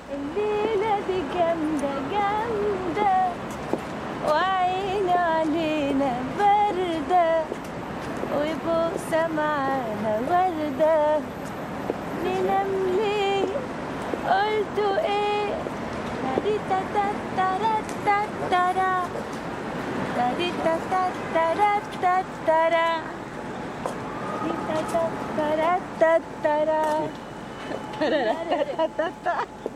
الليلة دي جامدة جامدة وعيني علينا باردة وبوسة معانا وردة ننام ليه قلتوا ايه تاريتا تاتارا تاتارا تاريتا تاتارا تاتارا تاريتا تاتارا تاتارا